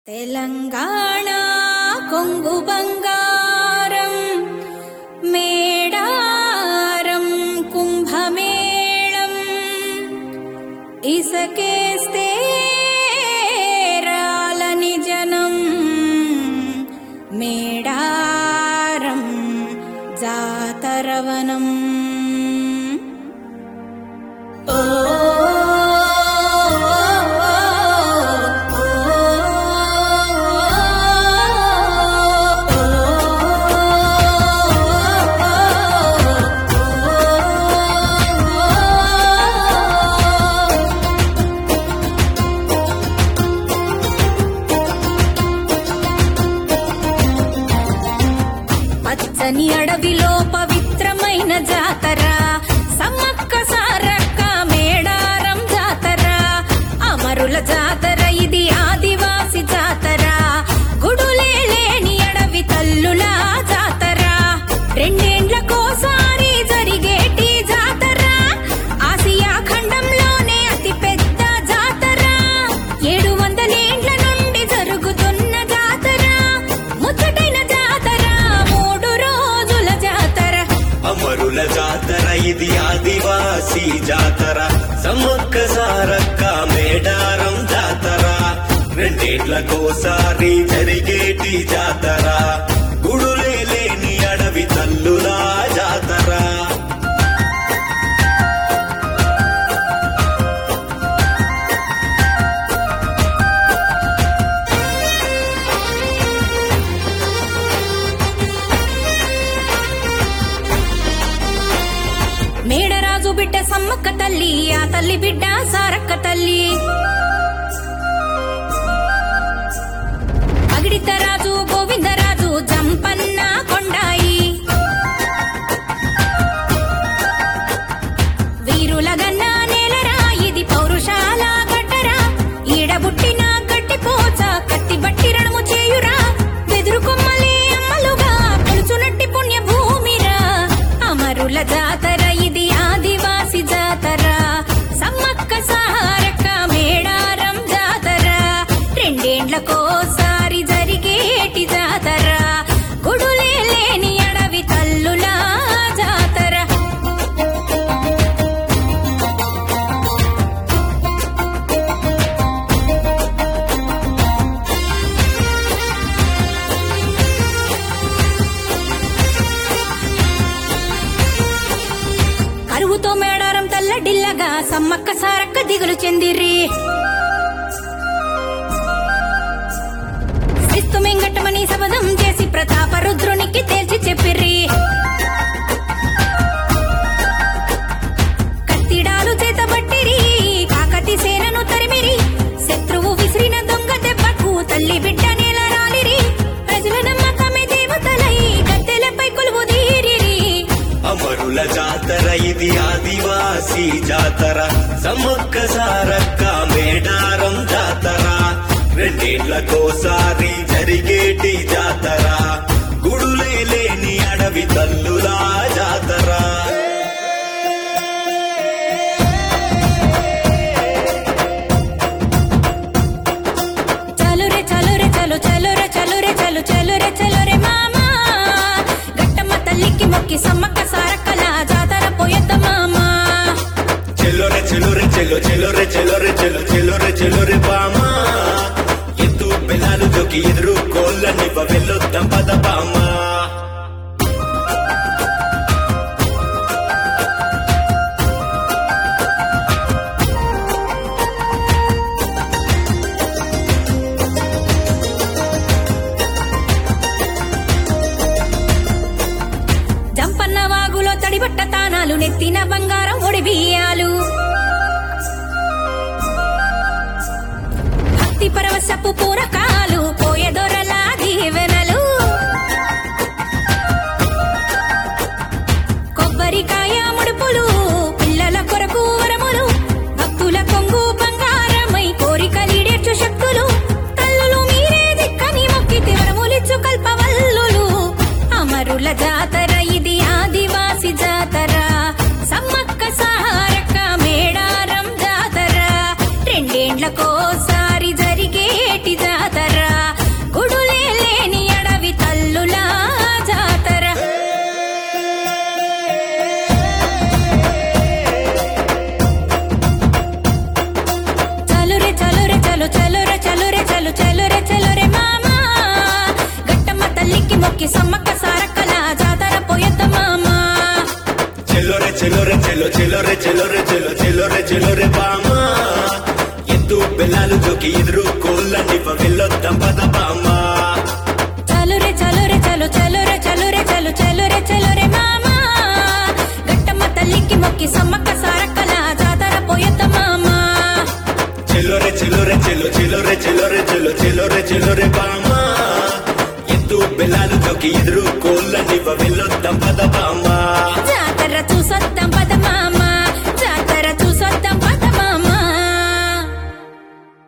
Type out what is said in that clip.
తెలంగాణ కొంగు బంగారం మేడారం కుంభమేళం ఇసకేస్తే రాలని జనం మేడారం జాతరవనం ఓ పచ్చని అడవిలో పవిత్రమైన జాతర సమ్మక్క సారక్క మేడారం జాతర అమరుల జాతర ఇది ఆదివాసి జాతర గుడులే లేని అడవి తల్లుల జాతర రెండేండ్లకోసారి జరిగేటి జాతర ఆసియా ఖండంలోనే అతి పెద్ద జాతర ఏడు వందలేండ్ల నుండి జరుగుతున్న జాతర ముచ్చటైన జాతర మూడు రోజుల జాతర అమరుల జాతర ఇది ఆదివాసీ జాతర సమ్మక్క సారక్క మేడారం జాతర రెండేళ్లకోసారి జరిగేటి జాతర గుడులే లేని అడవి తల్లులా జాతర మేడరాజు బిడ్డ సమ్మక్క తల్లి ఆ తల్లి బిడ్డ సారక్క తల్లి పగిడితరాజు గోవిందరాజు జంపన్న కొండాయి వీరుల గన్న నేలరా ఇది పౌరుషాల గడ్డరా ఈడబుట్టిన గట్టి పోచ కత్తి బట్టి రణము చేయురా వెదురు కొమ్మలే అమ్మలుగా కొలుచునట్టి పుణ్య భూమిరా అమరుల జాతర ఇది ఆదివాసి జాతర సమ్మక్క సారక్క మేడారం జాతర రెండేండ్లకోసారి జరిగేటి జాతర గుడులే లేని అడవి తల్లుల జాతర కరువుతో మేడారం తల్లడిల్లగా సమ్మక్క సారక్క దిగులు చెందిర్రి శిస్తు మింగటమని శపథం చేసి ప్రతాప రుద్రునికి తేల్చి చెప్పిర్రి కత్తిడాలు చేతబట్టిరి కాకతి సేనను తరిమిరి శత్రువు విసిరిన దొంగ దెబ్బకు తల్లి బిడ్డ నేల రాలిరి ప్రజల నమ్మకమే దేవతలై కత్తెలపై కొలువు తీరిరి అమరుల జాతర ఇది ఆదివాసీ జాతర సమ్మక్క సారక్క మేడారం జాతర రెండేళ్లకోసారి జరిగేటి జాతర గుడులే లేని అడవి తల్లులా జాతర చలో రే చలో రే చలో చలో రే చలో రే చలో చలో రే చలో రే మామా గట్టమ్మ తల్లికి మొక్కి సమ్మక్క సారక్కల జాతర పోయొద్ద మామా చెల్లోరే చెల్లోరే చెల్లో చెల్లోరే చెల్లోరే చెల్లో చెల్లోరే చెల్లోరే బామా ఎత్తు బెల్లాలు జోకి ఎదురు కోళ్ళని వెళ్ళొద్దాం పద బామా జంపన్న వాగులో తడిబట్ట తానాలు నెత్తిన బంగారం ఒడి బియ్యాలు భక్తి పరవశపు పూరకాలు పోయెదొరల దీవెనలు కొబ్బరికాయ ముడుపులు పిల్లల కొరకు వరములు భక్తుల కొంగు బంగారమై కోరికలీడేర్చు శక్తులు తల్లులు మీరే దిక్కని మొక్కితే వరములిచ్చు కల్పవల్లులు అమరుల జాతర ఇది ఆదివాసి జాతర సమ్మక్క సారక్క మేడారం జాతర రెండేండ్లకోసారి జరిగేటి జాతర మొక్కి సమ్మక్క సారక్కల జాతర పోయొద్ద మామా చెల్లోరే చెల్లోరే చెల్లో చెల్లోరే చెల్లోరే చెల్లో చెల్లోరే చెల్లోరే బామా ఎత్తు బెల్లాలు జోకి ఎదురు కోళ్ళనివ్వ వెళ్ళొద్దాం పద బామా చలో రే చలో రే చలో చలో రే చలో రే చలో చలో రే చలో రే మామా గట్టమ్మ తల్లికి మొక్కి సమ్మక్క సారక్కల జాతర పోయొద్ద మామా చెల్లోరే చెల్లోరే చెల్లో చెల్లోరే చెల్లోరే చెల్లో చెల్లోరే చెల్లోరే బామా ఎత్తు బెల్లాలు జోకి ఎదురు కోళ్ళనివ్వ వెళ్ళొద్దాం పద బామా జాతర చూసొద్దాం